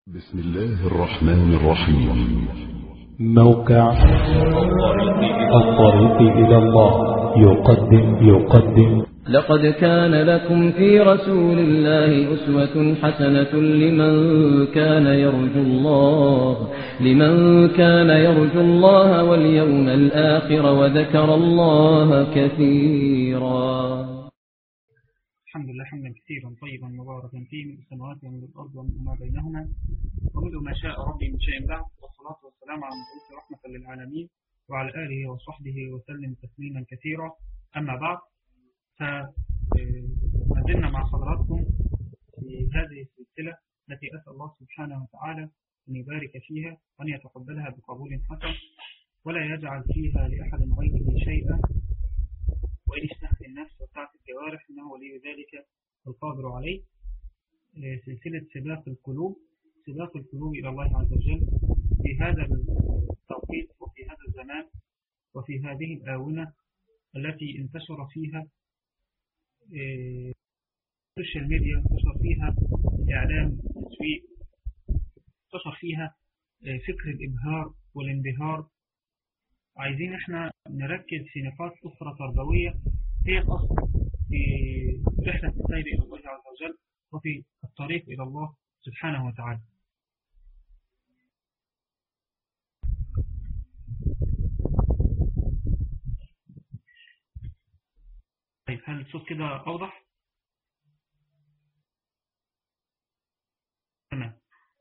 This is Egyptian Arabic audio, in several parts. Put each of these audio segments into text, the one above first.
بسم الله الرحمن الرحيم موقع الطريق إلى الله يقدم يقدم لقد كان لكم في رسول الله أسوة حسنة لمن كان يرجو الله لمن كان يرجو الله واليوم الآخر وذكر الله كثيرا الحمد لله حمدا كثيرا طيبا مباركا فيه من السماوات ومن الأرض ومن ما بينهما ومن ما شاء ربي من شيء بعد والصلاة والسلام على المبعوث رحمة للعالمين وعلى آله وصحبه وسلم تسليما كثيرا أما بعد فما زلنا مع حضراتكم في هذه السلسلة التي أسأل الله سبحانه وتعالى أن يبارك فيها وأن يتقبلها بقبول حسن ولا يجعل فيها لأحد غيره شيئا وإن اشتهت النفس وسعت الجوارح إنه ولي ذلك القادر عليه سلسلة سباق القلوب سباق القلوب إلى الله عز وجل في هذا التوقيت وفي هذا الزمان وفي هذه الآونة التي انتشر فيها السوشيال ميديا انتشر فيها الإعلام التسويق انتشر فيها فكر الإبهار والانبهار عايزين احنا نركز في نقاط أخرى تربوية هي الأصل في رحلة السير إلى الله عز وجل وفي الطريق إلى الله سبحانه وتعالى طيب هل الصوت كده أوضح؟ تمام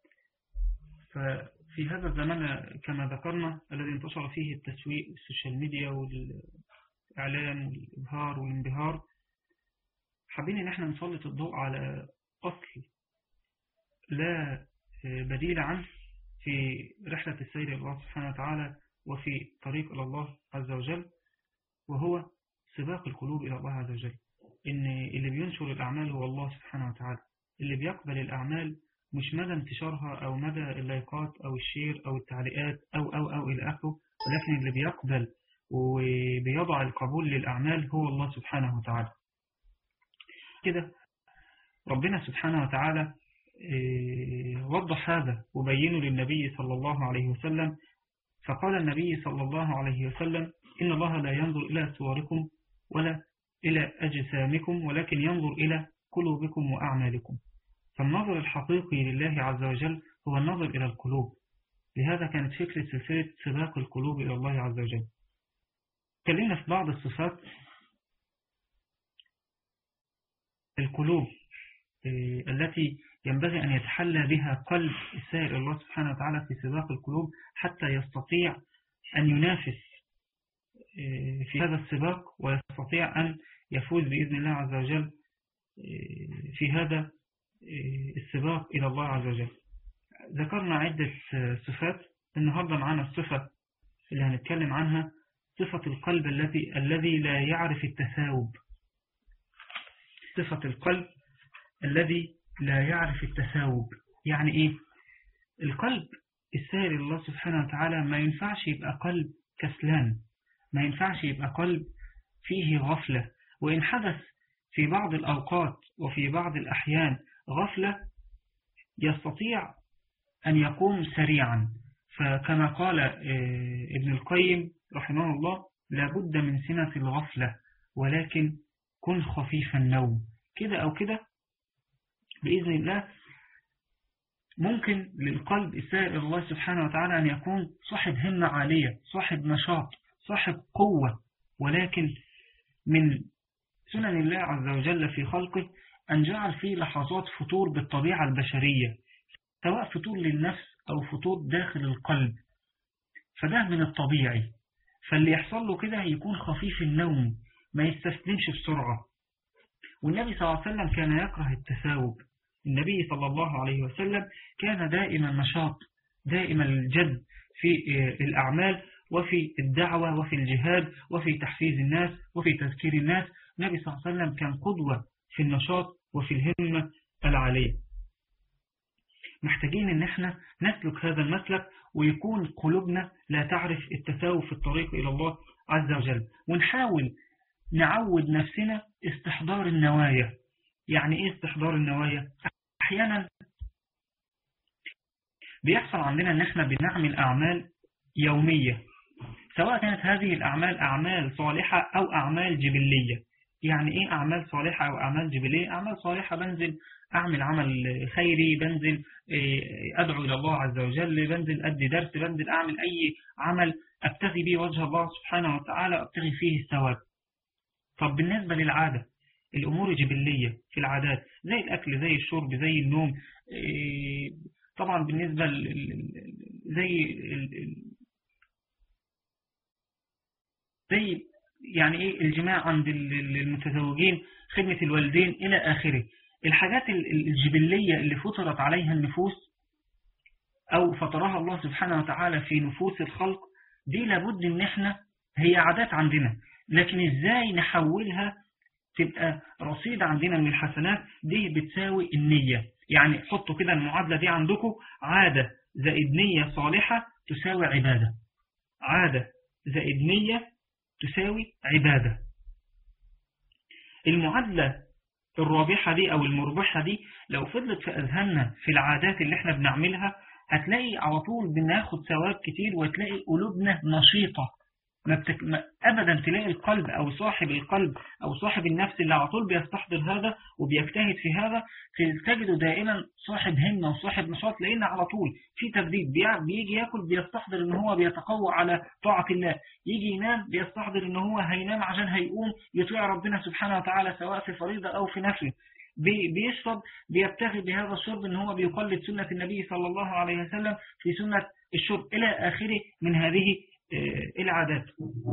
ففي هذا الزمان كما ذكرنا الذي انتشر فيه التسويق والسوشيال ميديا والإعلام والإبهار والانبهار حابين ان احنا نسلط الضوء على أصل لا بديل عنه في رحلة السير إلى الله سبحانه وتعالى وفي طريق إلى الله عز وجل وهو سباق القلوب إلى الله عز وجل إن اللي بينشر الأعمال هو الله سبحانه وتعالى اللي بيقبل الأعمال مش مدى انتشارها أو مدى اللايكات أو الشير أو التعليقات أو أو أو إلى آخره ولكن اللي بيقبل وبيضع القبول للأعمال هو الله سبحانه وتعالى كده ربنا سبحانه وتعالى وضح هذا وبينه للنبي صلى الله عليه وسلم فقال النبي صلى الله عليه وسلم إن الله لا ينظر إلى صوركم ولا إلى أجسامكم ولكن ينظر إلى قلوبكم وأعمالكم فالنظر الحقيقي لله عز وجل هو النظر إلى القلوب لهذا كانت فكرة سلسلة سباق القلوب إلى الله عز وجل تكلمنا في بعض الصفات القلوب التي ينبغي أن يتحلى بها قلب السائر الله سبحانه وتعالى في سباق القلوب حتى يستطيع أن ينافس في هذا السباق ويستطيع أن يفوز بإذن الله عز وجل في هذا السباق إلى الله عز وجل ذكرنا عدة صفات النهاردة معنا الصفة اللي هنتكلم عنها صفة القلب الذي الذي لا يعرف التثاوب صفة القلب الذي لا يعرف التثاوب يعني إيه القلب السائر الله سبحانه وتعالى ما ينفعش يبقى قلب كسلان ما ينفعش يبقى قلب فيه غفلة وإن حدث في بعض الأوقات وفي بعض الأحيان غفلة يستطيع أن يقوم سريعا فكما قال ابن القيم رحمه الله لابد من سنة الغفلة ولكن كن خفيف النوم كده أو كده بإذن الله ممكن للقلب السائر الله سبحانه وتعالى أن يكون صاحب همة عالية صاحب نشاط صاحب قوة ولكن من سنن الله عز وجل في خلقه أن جعل فيه لحظات فتور بالطبيعة البشرية سواء فتور للنفس أو فتور داخل القلب فده من الطبيعي فاللي يحصل له كده يكون خفيف النوم ما يستسلمش بسرعة والنبي صلى الله عليه وسلم كان يكره التثاوب النبي صلى الله عليه وسلم كان دائما نشاط دائما الجد في الأعمال وفي الدعوة وفي الجهاد وفي تحفيز الناس وفي تذكير الناس النبي صلى الله عليه وسلم كان قدوة في النشاط وفي الهمة العالية محتاجين ان احنا نسلك هذا المسلك ويكون قلوبنا لا تعرف التثاوب في الطريق الى الله عز وجل ونحاول نعود نفسنا استحضار النوايا يعني ايه استحضار النوايا احيانا بيحصل عندنا ان احنا بنعمل اعمال يومية سواء كانت هذه الاعمال اعمال صالحة او اعمال جبلية يعني ايه اعمال صالحة او اعمال جبلية اعمال صالحة بنزل اعمل عمل خيري بنزل ادعو الى الله عز وجل بنزل ادي درس بنزل اعمل اي عمل ابتغي به وجه الله سبحانه وتعالى ابتغي فيه الثواب طب بالنسبة للعادة الامور الجبلية في العادات زي الاكل زي الشرب زي النوم طبعا بالنسبة زي زي يعني ايه الجماع عند المتزوجين خدمة الوالدين الى اخره الحاجات الجبلية اللي فطرت عليها النفوس او فطرها الله سبحانه وتعالى في نفوس الخلق دي لابد ان احنا هي عادات عندنا لكن ازاي نحولها تبقى رصيد عندنا من الحسنات دي بتساوي النية يعني حطوا كده المعادلة دي عندكم عادة زائد نية صالحة تساوي عبادة عادة زائد نية تساوي عبادة المعادلة الرابحة دي أو المربحة دي لو فضلت في أذهاننا في العادات اللي احنا بنعملها هتلاقي على طول بناخد ثواب كتير وتلاقي قلوبنا نشيطة ما بتك... ما أبدا تلاقي القلب أو صاحب القلب أو صاحب النفس اللي على طول بيستحضر هذا وبيجتهد في هذا تجده دائما صاحب همة وصاحب نشاط لأن على طول في تجديد بي... بيجي ياكل بيستحضر إن هو بيتقوى على طاعة الله يجي ينام بيستحضر إن هو هينام عشان هيقوم يطيع ربنا سبحانه وتعالى سواء في فريضة أو في نفل بيشرب بيبتغي بهذا الشرب ان هو بيقلد سنة النبي صلى الله عليه وسلم في سنة الشرب إلى آخره من هذه العادات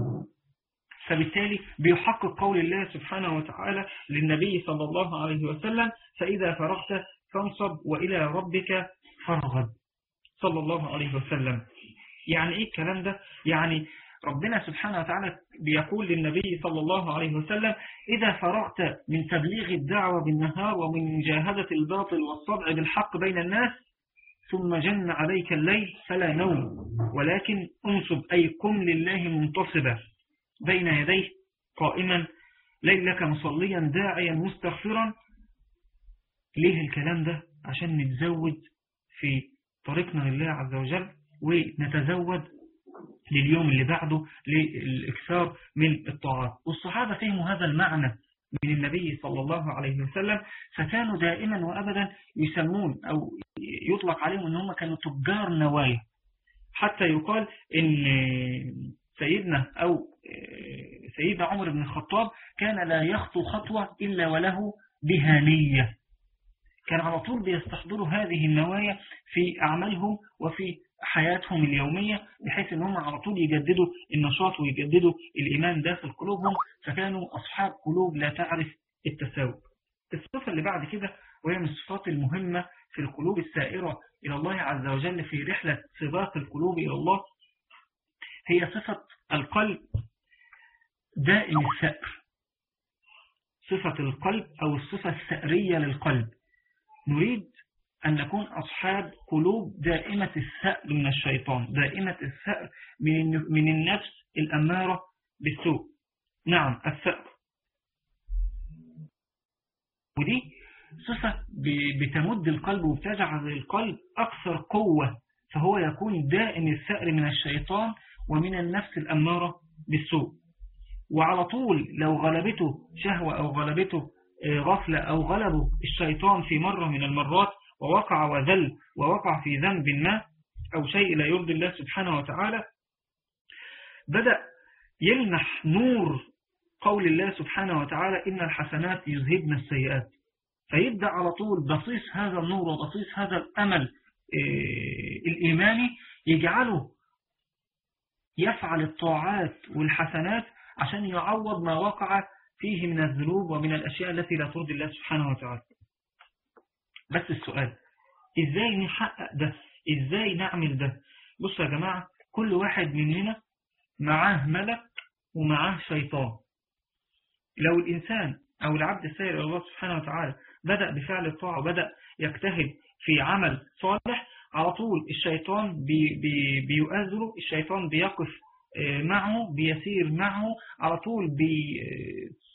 فبالتالي بيحقق قول الله سبحانه وتعالى للنبي صلى الله عليه وسلم فإذا فرغت فانصب وإلى ربك فارغب صلى الله عليه وسلم يعني إيه الكلام ده يعني ربنا سبحانه وتعالى بيقول للنبي صلى الله عليه وسلم إذا فرغت من تبليغ الدعوة بالنهار ومن مجاهدة الباطل والصدع بالحق بين الناس ثم جن عليك الليل فلا نوم ولكن انصب أي قم لله منتصبا بين يديه قائما ليلك مصليا داعيا مستغفرا ليه الكلام ده عشان نتزود في طريقنا لله عز وجل ونتزود لليوم اللي بعده للإكثار من الطاعات والصحابة فهموا هذا المعنى من النبي صلى الله عليه وسلم فكانوا دائما وأبدا يسمون أو يطلق عليهم أن هم كانوا تجار نوايا حتى يقال أن سيدنا أو سيدنا عمر بن الخطاب كان لا يخطو خطوة إلا وله بها نية كان على طول بيستحضروا هذه النوايا في أعمالهم وفي حياتهم اليومية بحيث أنهم على طول يجددوا النشاط ويجددوا الإيمان داخل قلوبهم فكانوا أصحاب قلوب لا تعرف التساوي الصفة اللي بعد كده وهي من الصفات المهمة في القلوب السائرة إلى الله عز وجل في رحلة سباق القلوب إلى الله هي صفة القلب دائم السأر صفة القلب أو الصفة السأرية للقلب نريد أن نكون أصحاب قلوب دائمة السأر من الشيطان دائمة السأر من من النفس الأمارة بالسوء نعم السأر ودي صفة بتمد القلب وبتجعل القلب أكثر قوة فهو يكون دائم السأر من الشيطان ومن النفس الأمارة بالسوء وعلى طول لو غلبته شهوة أو غلبته غفلة أو غلبه الشيطان في مرة من المرات ووقع وذل ووقع في ذنب ما أو شيء لا يرضي الله سبحانه وتعالى بدأ يلمح نور قول الله سبحانه وتعالى إن الحسنات يذهبن السيئات فيبدأ على طول بصيص هذا النور وبصيص هذا الأمل الإيماني يجعله يفعل الطاعات والحسنات عشان يعوض ما وقع فيه من الذنوب ومن الأشياء التي لا ترضي الله سبحانه وتعالى بس السؤال إزاي نحقق ده إزاي نعمل ده بصوا يا جماعة كل واحد مننا معاه ملك ومعاه شيطان لو الإنسان أو العبد السير إلى الله سبحانه وتعالى بدأ بفعل الطاعة وبدأ يجتهد في عمل صالح على طول الشيطان بي بي بيؤذره الشيطان بيقف معه بيسير معه على طول بي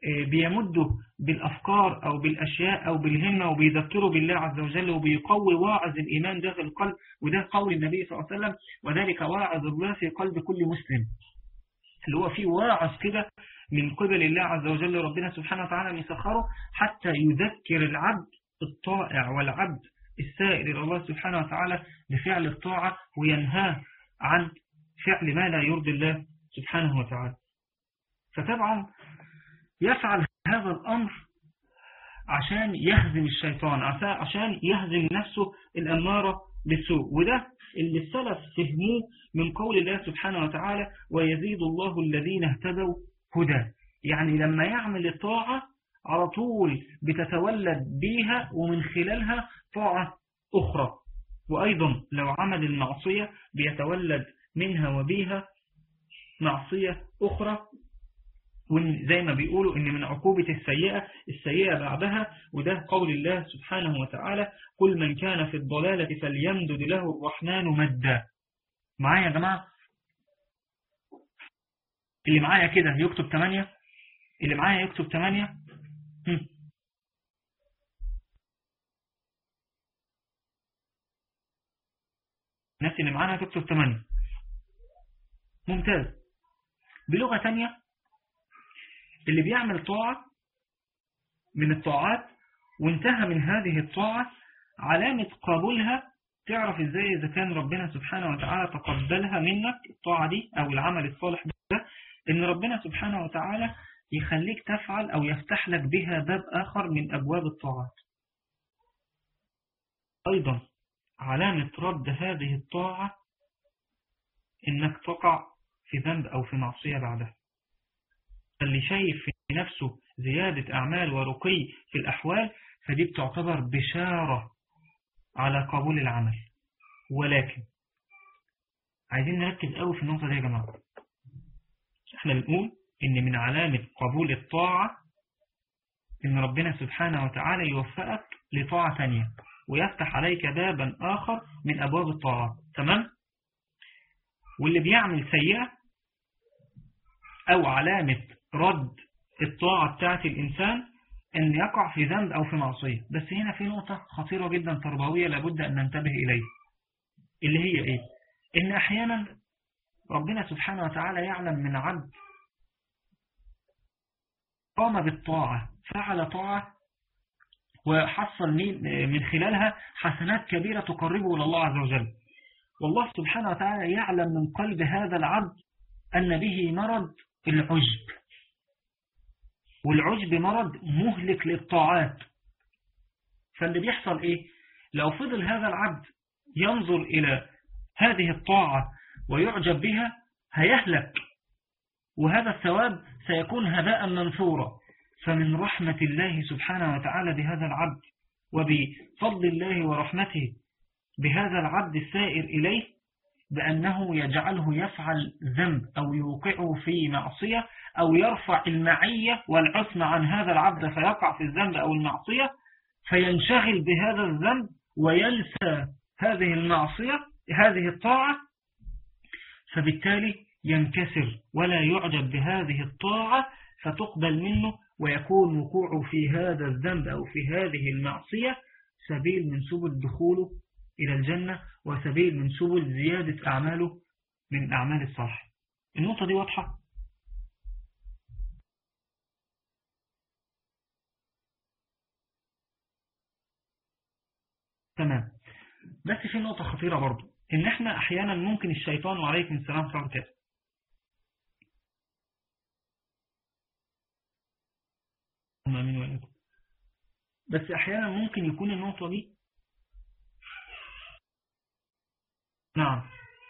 بيمده بالأفكار أو بالأشياء أو بالهمة وبيذكره بالله عز وجل وبيقوي واعظ الإيمان ده في القلب وده قول النبي صلى الله عليه وسلم وذلك واعظ الله في قلب كل مسلم اللي هو فيه واعظ كده من قبل الله عز وجل ربنا سبحانه وتعالى يسخره حتى يذكر العبد الطائع والعبد السائر إلى الله سبحانه وتعالى بفعل الطاعة وينهاه عن فعل ما لا يرضي الله سبحانه وتعالى فطبعا يفعل هذا الأمر عشان يهزم الشيطان عشان يهزم نفسه الأمارة بالسوء وده اللي السلف فهموه من قول الله سبحانه وتعالى ويزيد الله الذين اهتدوا هدى يعني لما يعمل الطاعة على طول بتتولد بيها ومن خلالها طاعة أخرى وأيضا لو عمل المعصية بيتولد منها وبيها معصية أخرى زي ما بيقولوا ان من عقوبة السيئة السيئة بعدها وده قول الله سبحانه وتعالى كل من كان في الضلالة فليمدد له الرحمن مدا معايا يا جماعة اللي معايا كده يكتب 8 اللي معايا يكتب 8 الناس اللي معانا تكتب 8 ممتاز بلغة تانية اللي بيعمل طاعة من الطاعات وانتهى من هذه الطاعة علامة قبولها تعرف ازاي اذا كان ربنا سبحانه وتعالى تقبلها منك الطاعة دي او العمل الصالح ده ان ربنا سبحانه وتعالى يخليك تفعل او يفتح لك بها باب اخر من ابواب الطاعات ايضا علامة رد هذه الطاعة انك تقع في ذنب او في معصية بعدها اللي شايف في نفسه زيادة أعمال ورقي في الأحوال فدي بتعتبر بشارة على قبول العمل ولكن عايزين نركز قوي في النقطة دي يا جماعة احنا بنقول ان من علامة قبول الطاعة ان ربنا سبحانه وتعالى يوفقك لطاعة ثانية ويفتح عليك بابا آخر من أبواب الطاعات تمام واللي بيعمل سيئة أو علامة رد الطاعة بتاعت الإنسان أن يقع في ذنب أو في معصية بس هنا في نقطة خطيرة جدا تربوية لابد أن ننتبه إليها اللي هي إيه إن أحيانا ربنا سبحانه وتعالى يعلم من عبد قام بالطاعة فعل طاعة وحصل من خلالها حسنات كبيرة تقربه إلى الله عز وجل والله سبحانه وتعالى يعلم من قلب هذا العبد أن به مرض العجب والعجب مرض مهلك للطاعات فاللي بيحصل ايه لو فضل هذا العبد ينظر الى هذه الطاعة ويعجب بها هيهلك وهذا الثواب سيكون هباء منثورا فمن رحمة الله سبحانه وتعالى بهذا العبد وبفضل الله ورحمته بهذا العبد السائر إليه بأنه يجعله يفعل ذنب أو يوقعه في معصية أو يرفع المعية والعثم عن هذا العبد فيقع في الذنب أو المعصية فينشغل بهذا الذنب وينسى هذه المعصية هذه الطاعة فبالتالي ينكسر ولا يعجب بهذه الطاعة فتقبل منه ويكون وقوعه في هذا الذنب أو في هذه المعصية سبيل من سبل دخوله إلى الجنة وسبيل من سبل زيادة أعماله من أعمال الصالح النقطة دي واضحة تمام بس في نقطة خطيرة برضو إن إحنا أحيانا ممكن الشيطان وعليكم السلام ورحمة الله بس أحيانا ممكن يكون النقطة دي نعم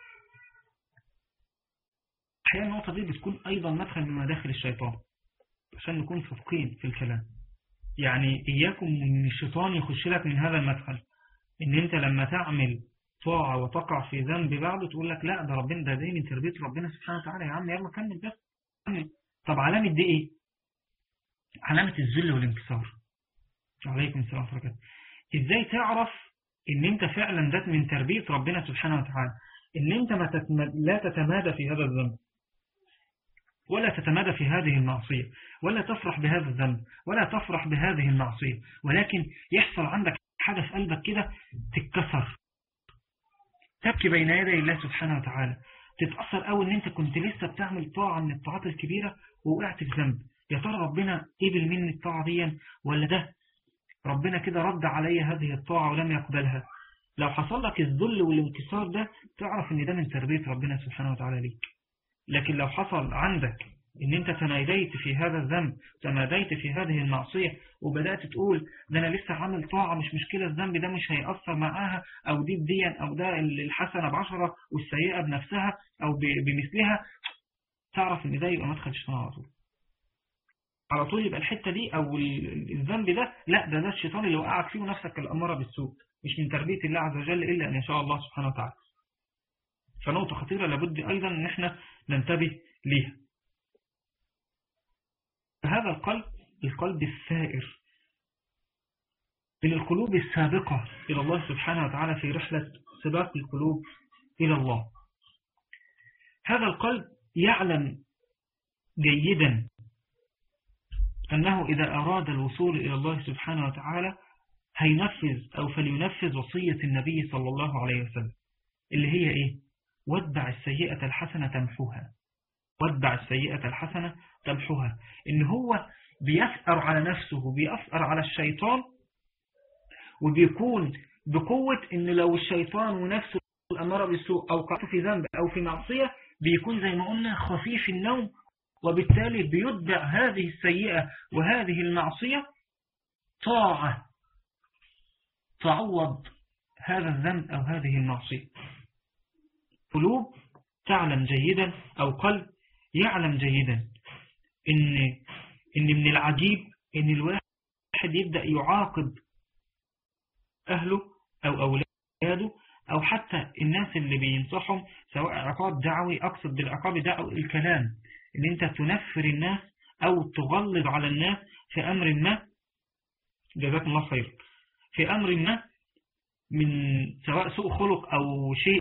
أحيانا النقطة دي بتكون أيضا مدخل من مداخل الشيطان عشان نكون صادقين في الكلام يعني إياكم من الشيطان يخش لك من هذا المدخل إن أنت لما تعمل طاعة وتقع في ذنب بعده تقول لك لا ده ربنا ده دي من تربية ربنا سبحانه وتعالى يا عم يلا كمل بس طب علامة دي إيه؟ علامة الذل والانكسار عليكم السلام ورحمة الله إزاي تعرف ان انت فعلا ده من تربية ربنا سبحانه وتعالى ان انت ما تتم... لا تتمادى في هذا الذنب ولا تتمادى في هذه المعصية ولا تفرح بهذا الذنب ولا تفرح بهذه المعصية ولكن يحصل عندك حاجة في قلبك كده تتكسر تبكي بين يدي الله سبحانه وتعالى تتأثر قوي ان انت كنت لسه بتعمل طاعة من الطاعات الكبيرة ووقعت في ذنب يا ترى ربنا قبل مني الطاعة دي ولا ده ربنا كده رد علي هذه الطاعة ولم يقبلها لو حصل لك الذل والانكسار ده تعرف ان ده من تربية ربنا سبحانه وتعالى ليك لكن لو حصل عندك ان انت تناديت في هذا الذنب تناديت في هذه المعصية وبدأت تقول ده انا لسه عامل طاعة مش مشكلة الذنب ده مش هيأثر معاها او دي بديا او ده الحسنة بعشرة والسيئة بنفسها او بمثلها تعرف ان ده يبقى مدخل الشيطان على طول على طول يبقى الحتة دي او الذنب ده لا ده ده الشيطان اللي وقعك فيه ونفسك الأمارة بالسوء مش من تربية الله عز وجل إلا أن يشاء الله سبحانه وتعالى فنقطة خطيرة لابد أيضا أن احنا ننتبه ليها هذا القلب القلب الثائر من القلوب السابقة إلى الله سبحانه وتعالى في رحلة سباق القلوب إلى الله هذا القلب يعلم جيدا أنه إذا أراد الوصول إلى الله سبحانه وتعالى هينفذ أو فلينفذ وصية النبي صلى الله عليه وسلم اللي هي إيه واتبع السيئة الحسنة تمحوها واتبع السيئة الحسنة تمحوها إن هو بيسأر على نفسه بيسأر على الشيطان وبيكون بقوة إن لو الشيطان ونفسه الأمر بالسوء أو قعته في ذنب أو في معصية بيكون زي ما قلنا خفيف النوم وبالتالي بيتبع هذه السيئة وهذه المعصية طاعة تعوض هذا الذنب أو هذه المعصية قلوب تعلم جيدا أو قلب يعلم جيدا إن, إن من العجيب إن الواحد يبدأ يعاقب أهله أو أولاده أو حتى الناس اللي بينصحهم سواء عقاب دعوي أقصد بالعقاب دعوي الكلام إن أنت تنفر الناس أو تغلظ على الناس في أمر ما جزاكم الله خير في أمر ما من سواء سوء خلق أو شيء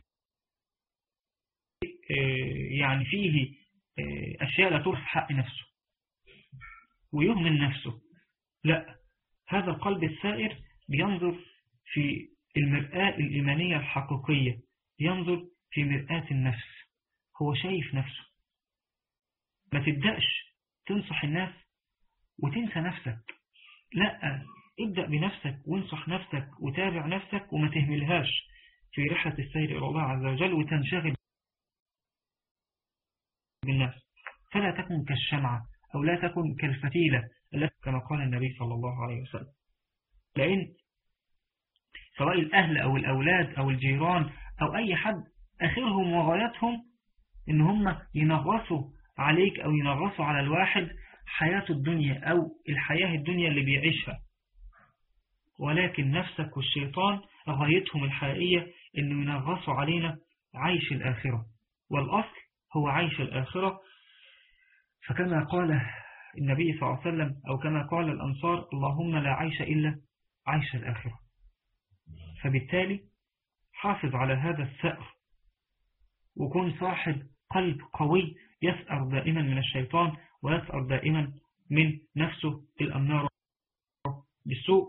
يعني فيه أشياء لا ترفع حق نفسه ويهمل نفسه لا هذا القلب السائر بينظر في المرآة الإيمانية الحقيقية ينظر في مرآة النفس هو شايف نفسه ما تبدأش تنصح الناس وتنسى نفسك لا ابدأ بنفسك وانصح نفسك وتابع نفسك وما تهملهاش في رحلة السير إلى الله عز وجل وتنشغل بالنفس فلا تكن كالشمعة أو لا تكن كالفتيلة التي كما قال النبي صلى الله عليه وسلم لأن سواء الأهل أو الأولاد أو الجيران أو أي حد آخرهم وغايتهم إن هم ينغصوا عليك أو ينغصوا على الواحد حياة الدنيا أو الحياة الدنيا اللي بيعيشها ولكن نفسك والشيطان غايتهم الحقيقية إنه ينغصوا علينا عيش الآخرة والأصل هو عيش الآخرة فكما قال النبي صلى الله عليه وسلم أو كما قال الأنصار اللهم لا عيش إلا عيش الآخرة فبالتالي حافظ على هذا السأر وكن صاحب قلب قوي يسأر دائما من الشيطان ويسأر دائما من نفسه الأمنار بالسوء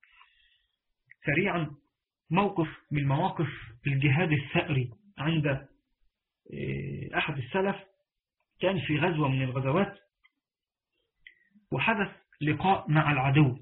سريعا موقف من مواقف الجهاد الثأري عند أحد السلف كان في غزوة من الغزوات وحدث لقاء مع العدو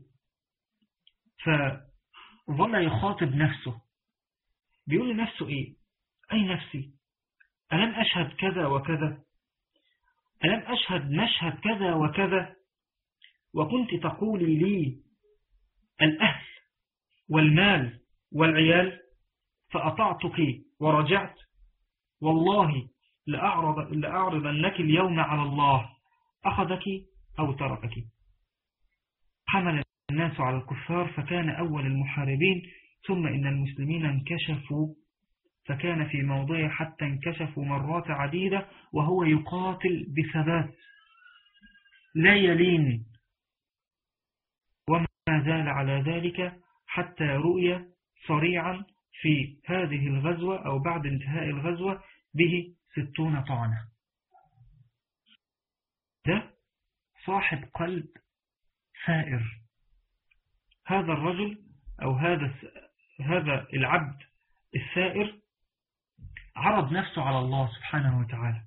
فظل يخاطب نفسه بيقول لنفسه إيه أي نفسي ألم أشهد كذا وكذا ألم أشهد مشهد كذا وكذا وكنت تقولي لي الأهل والمال والعيال فأطعتك ورجعت والله لأعرض لأعرضنك اليوم على الله أخذك أو تركك حمل الناس على الكفار فكان أول المحاربين ثم إن المسلمين انكشفوا فكان في موضعه حتى انكشفوا مرات عديدة وهو يقاتل بثبات لا يلين وما زال على ذلك حتى رؤي صريعا في هذه الغزوة أو بعد انتهاء الغزوة به ستون طعنة ده صاحب قلب ثائر هذا الرجل أو هذا هذا العبد الثائر عرض نفسه على الله سبحانه وتعالى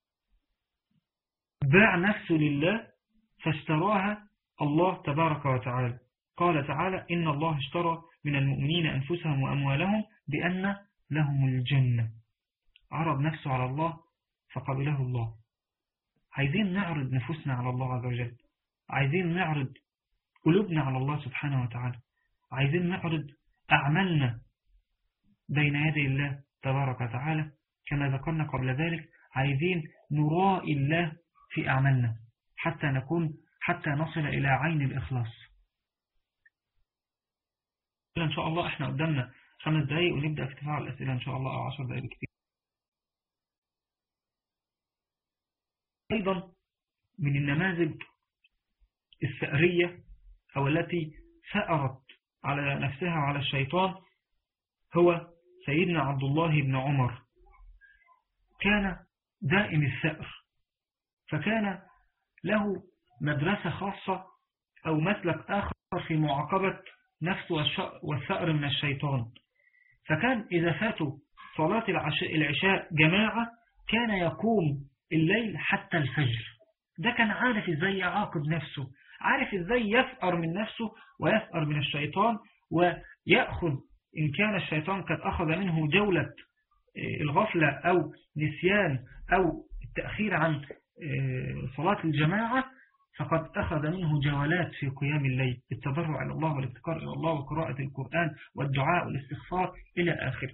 باع نفسه لله فاشتراها الله تبارك وتعالى قال تعالى إن الله اشترى من المؤمنين أنفسهم وأموالهم بأن لهم الجنة عرض نفسه على الله فقبله الله عايزين نعرض نفوسنا على الله عز وجل عايزين نعرض قلوبنا على الله سبحانه وتعالى عايزين نعرض أعمالنا بين يدي الله تبارك وتعالى كما ذكرنا قبل ذلك عايزين نرائي الله في أعمالنا حتى نكون حتى نصل إلى عين الإخلاص إن شاء الله إحنا قدامنا خمس دقايق ونبدأ في تفاعل الأسئلة إن شاء الله أو عشر دقايق كتير أيضا من النماذج الثأرية أو التي ثأرت على نفسها وعلى الشيطان هو سيدنا عبد الله بن عمر كان دائم الثأر فكان له مدرسة خاصة أو مسلك آخر في معاقبة نفسه والثأر من الشيطان فكان إذا فاتوا صلاة العشاء جماعة كان يقوم الليل حتى الفجر ده كان عارف ازاي يعاقب نفسه عارف ازاي يفأر من نفسه ويفأر من الشيطان ويأخذ إن كان الشيطان قد أخذ منه جولة الغفلة أو نسيان أو التأخير عن صلاة الجماعة فقد أخذ منه جولات في قيام الليل بالتضرع إلى الله والافتقار إلى الله وقراءة القرآن والدعاء والاستغفار إلى آخره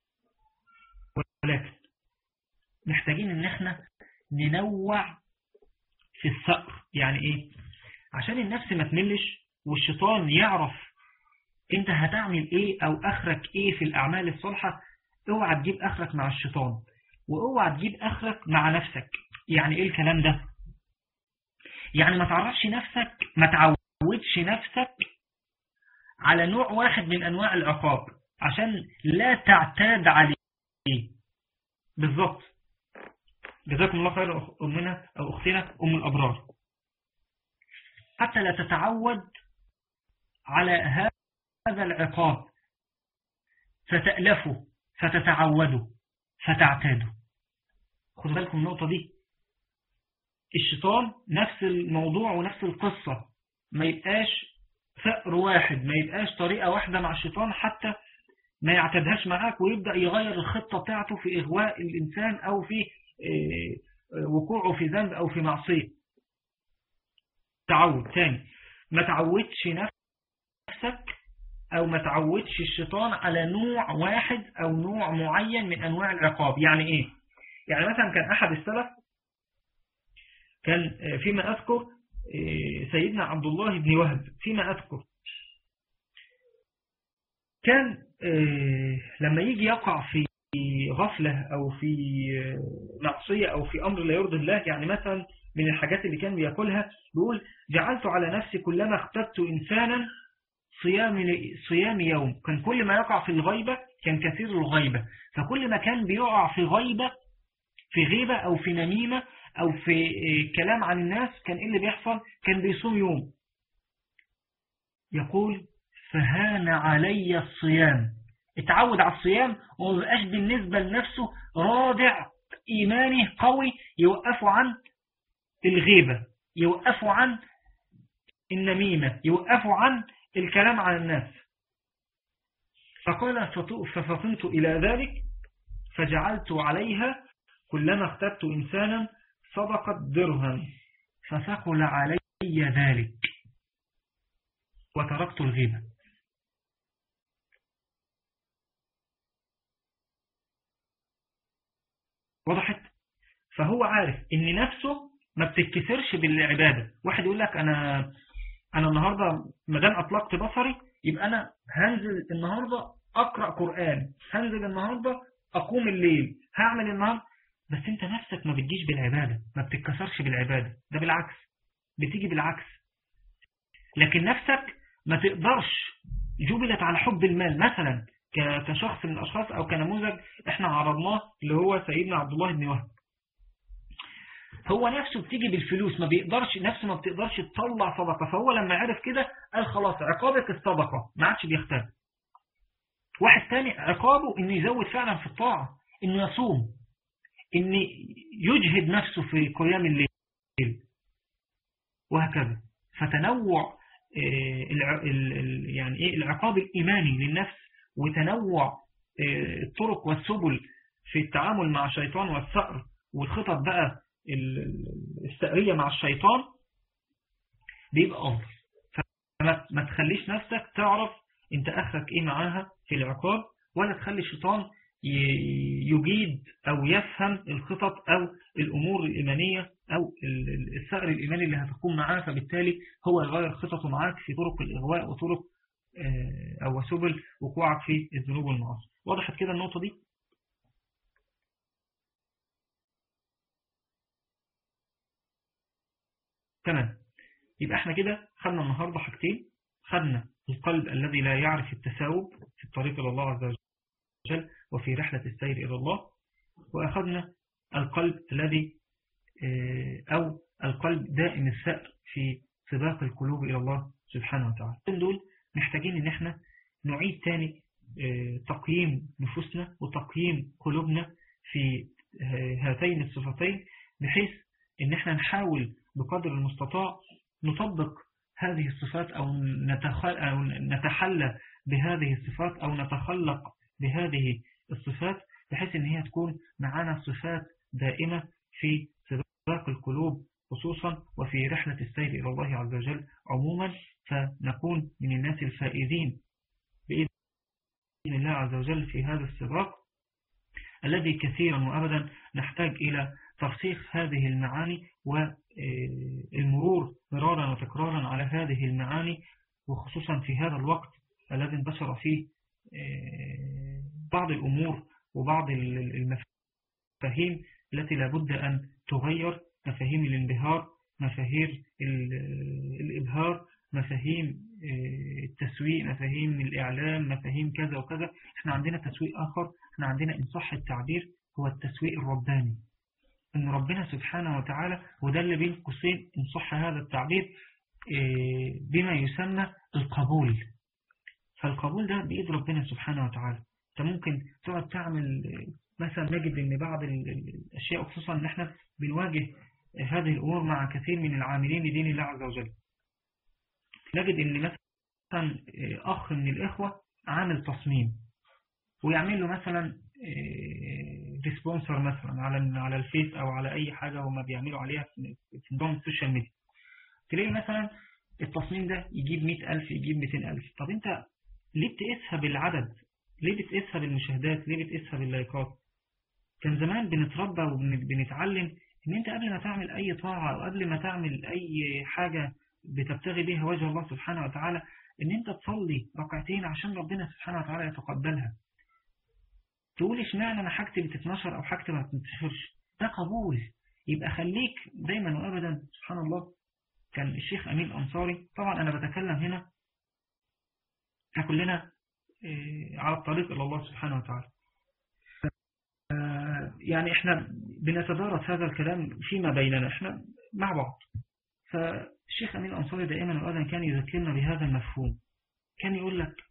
ولكن محتاجين ان احنا ننوع في الثأر يعني ايه عشان النفس ما تملش والشيطان يعرف انت هتعمل ايه او اخرك ايه في الاعمال الصالحة اوعى تجيب اخرك مع الشيطان واوعى تجيب اخرك مع نفسك يعني ايه الكلام ده يعني ما تعرفش نفسك ما تعودش نفسك على نوع واحد من انواع العقاب عشان لا تعتاد عليه بالظبط جزاكم الله خير أمنا أو أختنا أم الأبرار حتى لا تتعود على هذا العقاب فتألفه فتتعوده فتعتاده خذوا بالكم النقطة دي الشيطان نفس الموضوع ونفس القصة ما يبقاش ثأر واحد ما يبقاش طريقة واحدة مع الشيطان حتى ما يعتدهاش معاك ويبدأ يغير الخطة بتاعته في إغواء الإنسان أو في وقوعه في ذنب أو في معصية تعود تاني ما تعودش نفسك أو ما تعودش الشيطان على نوع واحد أو نوع معين من أنواع العقاب يعني إيه يعني مثلا كان أحد السلف كان فيما أذكر سيدنا عبد الله بن وهب فيما أذكر كان لما يجي يقع في غفلة أو في معصية أو في أمر لا يرضي الله يعني مثلا من الحاجات اللي كان بيقولها بيقول جعلت على نفسي كلما اختبت إنسانا صيام, صيام يوم كان كل ما يقع في الغيبة كان كثير الغيبة فكل ما كان بيقع في غيبة في غيبة أو في نميمة أو في كلام عن الناس كان إيه اللي بيحصل كان بيصوم يوم يقول فهان علي الصيام اتعود على الصيام وما بقاش بالنسبة لنفسه رادع إيماني قوي يوقفه عن الغيبة يوقفه عن النميمة يوقفه عن الكلام عن الناس فقال ففطنت إلى ذلك فجعلت عليها كلما اختبت إنسانا صدقت درهم فثقل علي ذلك وتركت الغيبة وضحت فهو عارف ان نفسه ما بتتكسرش بالعبادة واحد يقول لك انا انا النهاردة مدام اطلقت بصري يبقى انا هنزل النهاردة اقرأ قرآن هنزل النهاردة اقوم الليل هعمل النهاردة بس انت نفسك ما بتجيش بالعبادة ما بتتكسرش بالعبادة ده بالعكس بتيجي بالعكس لكن نفسك ما تقدرش جبلت على حب المال مثلا كشخص من الأشخاص أو كنموذج إحنا عرضناه اللي هو سيدنا عبد الله بن وهب هو نفسه بتيجي بالفلوس ما بيقدرش نفسه ما بتقدرش تطلع صدقة فهو لما عرف كده قال خلاص عقابك الصدقة ما عادش بيختار واحد تاني عقابه انه يزود فعلا في الطاعة انه يصوم ان يجهد نفسه في قيام الليل وهكذا فتنوع يعني ايه العقاب الإيماني للنفس وتنوع الطرق والسبل في التعامل مع الشيطان والثأر والخطط بقى السأرية مع الشيطان بيبقى أفضل فما تخليش نفسك تعرف انت أخرك ايه معاها في العقاب ولا تخلي الشيطان يجيد أو يفهم الخطط أو الأمور الإيمانية أو الثأر الإيماني اللي هتقوم معاه فبالتالي هو يغير خططه معاك في طرق الإغواء وطرق أو سبل وقوعك في الذنوب والمعاصي وضحت كده النقطة دي تمام يبقى احنا كده خدنا النهاردة حاجتين خدنا القلب الذي لا يعرف التساوب في الطريق إلى الله عز وجل وفي رحلة السير إلى الله وأخذنا القلب الذي أو القلب دائم الثأر في سباق القلوب إلى الله سبحانه وتعالى دول محتاجين ان احنا نعيد تاني تقييم نفوسنا وتقييم قلوبنا في هاتين الصفتين بحيث ان احنا نحاول بقدر المستطاع نطبق هذه الصفات أو, أو نتحلى بهذه الصفات أو نتخلق بهذه الصفات بحيث ان هي تكون معنا صفات دائمة في سباق القلوب خصوصا وفي رحلة السير إلى الله عز وجل عموما فنكون من الناس الفائزين بإذن الله عز وجل في هذا السباق الذي كثيرا وأبدا نحتاج إلى ترسيخ هذه المعاني والمرور مرارا وتكرارا على هذه المعاني وخصوصا في هذا الوقت الذي انتشر فيه بعض الأمور وبعض المفاهيم التي لابد أن تغير مفاهيم الانبهار مفاهيم الإبهار مفاهيم التسويق مفاهيم الإعلام مفاهيم كذا وكذا احنا عندنا تسويق آخر احنا عندنا إن صح التعبير هو التسويق الرباني ان ربنا سبحانه وتعالى وده اللي بين قوسين إن صح هذا التعبير بما يسمى القبول فالقبول ده بإيد ربنا سبحانه وتعالى انت ممكن تقعد تعمل مثلا نجد ان بعض الاشياء خصوصا ان احنا بنواجه هذه الامور مع كثير من العاملين لدين الله عز وجل نجد ان مثلا اخ من الاخوة عامل تصميم ويعمل له مثلا ريسبونسر مثلا على على الفيس او على اي حاجة هما بيعملوا عليها في نظام السوشيال ميديا تلاقي مثلا التصميم ده يجيب 100000 يجيب 200000 طب انت ليه بتقيسها بالعدد ليه بتقيسها بالمشاهدات ليه بتقيسها باللايكات كان زمان بنتربى وبنتعلم ان انت قبل ما تعمل اي طاعة او قبل ما تعمل اي حاجة بتبتغي بها وجه الله سبحانه وتعالى ان انت تصلي ركعتين عشان ربنا سبحانه وتعالى يتقبلها تقول اشمعنى انا حاجتي بتتنشر او حاجتي ما بتنتشرش ده قبول يبقى خليك دايما وابدا سبحان الله كان الشيخ امين انصاري طبعا انا بتكلم هنا احنا كلنا على الطريق الى الله سبحانه وتعالى يعني احنا بنتدارس هذا الكلام فيما بيننا احنا مع بعض فالشيخ أمين الأنصاري دائما وأبدا كان يذكرنا بهذا المفهوم كان يقول لك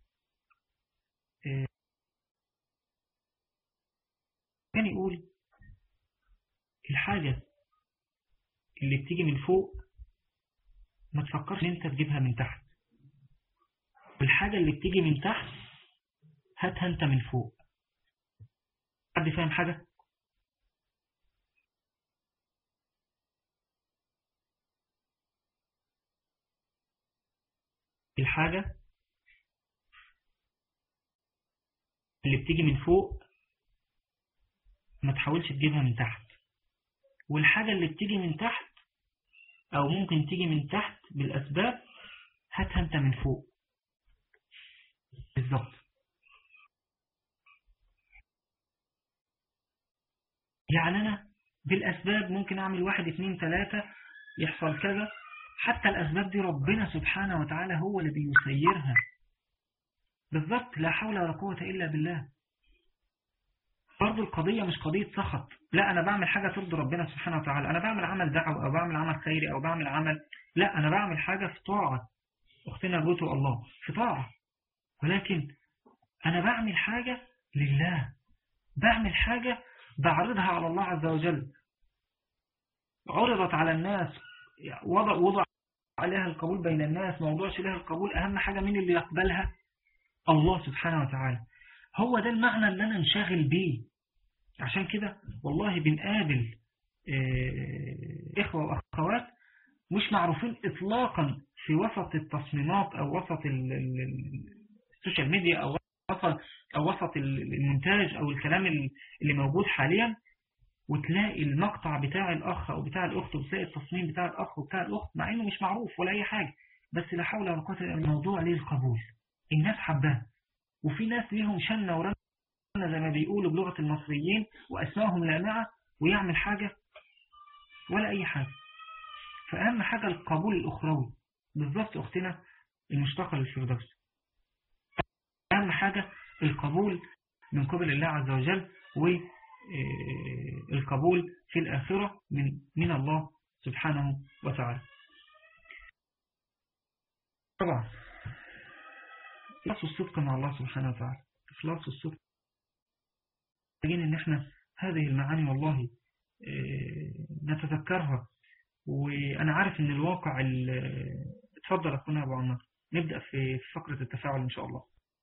كان يقول الحاجة اللي بتيجي من فوق ما تفكرش ان انت تجيبها من تحت والحاجة اللي بتيجي من تحت هاتها انت من فوق حد فاهم حاجة الحاجة اللي بتيجي من فوق ما تحاولش تجيبها من تحت والحاجة اللي بتيجي من تحت او ممكن تيجي من تحت بالاسباب هاتها انت من فوق بالظبط يعني انا بالاسباب ممكن اعمل واحد اتنين تلاتة يحصل كذا حتى الأسباب دي ربنا سبحانه وتعالى هو اللي بيسيرها بالضبط لا حول ولا قوة إلا بالله برضه برضو القضية مش قضية سخط لا أنا بعمل حاجة ترضي ربنا سبحانه وتعالى أنا بعمل عمل دعوة أو بعمل عمل خيري أو بعمل عمل لا أنا بعمل حاجة في طاعة أختنا جوته الله في طاعة ولكن أنا بعمل حاجة لله بعمل حاجة بعرضها على الله عز وجل عرضت على الناس وضع, وضع عليها القبول بين الناس موضوعش لها القبول أهم حاجة مين اللي يقبلها الله سبحانه وتعالى هو ده المعنى اللي أنا انشغل بيه عشان كده والله بنقابل إخوة وأخوات مش معروفين إطلاقا في وسط التصميمات أو وسط السوشيال ميديا أو وسط, أو وسط المونتاج أو الكلام اللي موجود حاليا وتلاقي المقطع بتاع الأخ أو بتاع الأخت وتلاقي التصميم بتاع الأخ وبتاع الأخت مع إنه مش معروف ولا أي حاجة بس لا حول ولا قوة إلا الموضوع ليه القبول الناس حباه وفي ناس ليهم شنة ورنة زي ما بيقولوا بلغة المصريين وأسمائهم لامعة ويعمل حاجة ولا أي حاجة فأهم حاجة القبول الأخروي بالضبط أختنا المشتقة للفردوس أهم حاجة القبول من قبل الله عز وجل والقبول في الآخرة من من الله سبحانه وتعالى طبعا إخلاص الصدق مع الله سبحانه وتعالى إخلاص الصدق محتاجين إن إحنا هذه المعاني والله نتذكرها وأنا عارف إن الواقع اتفضل أخونا أبو عمر نبدأ في فقرة التفاعل إن شاء الله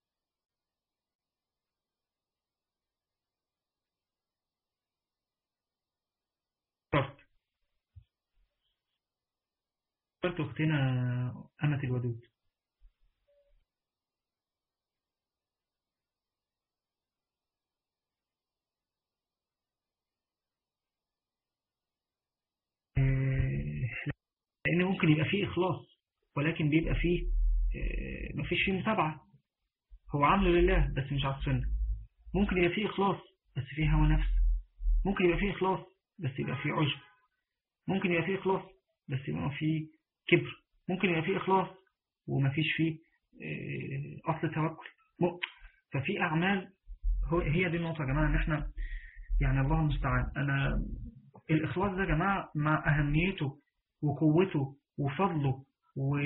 قلت أختنا أمة الودود لأن ممكن يبقى فيه إخلاص ولكن بيبقى فيه مفيش فيه متابعة هو عامله لله بس مش على السنة ممكن يبقى فيه إخلاص بس فيه هوى نفس ممكن يبقى فيه إخلاص بس يبقى فيه عجب ممكن يبقى فيه إخلاص بس يبقى فيه كبر ممكن يبقى فيه إخلاص ومفيش فيه أصل توكل ففي أعمال هي دي النقطة يا جماعة إن إحنا يعني الله المستعان أنا الإخلاص ده يا جماعة مع أهميته وقوته وفضله و...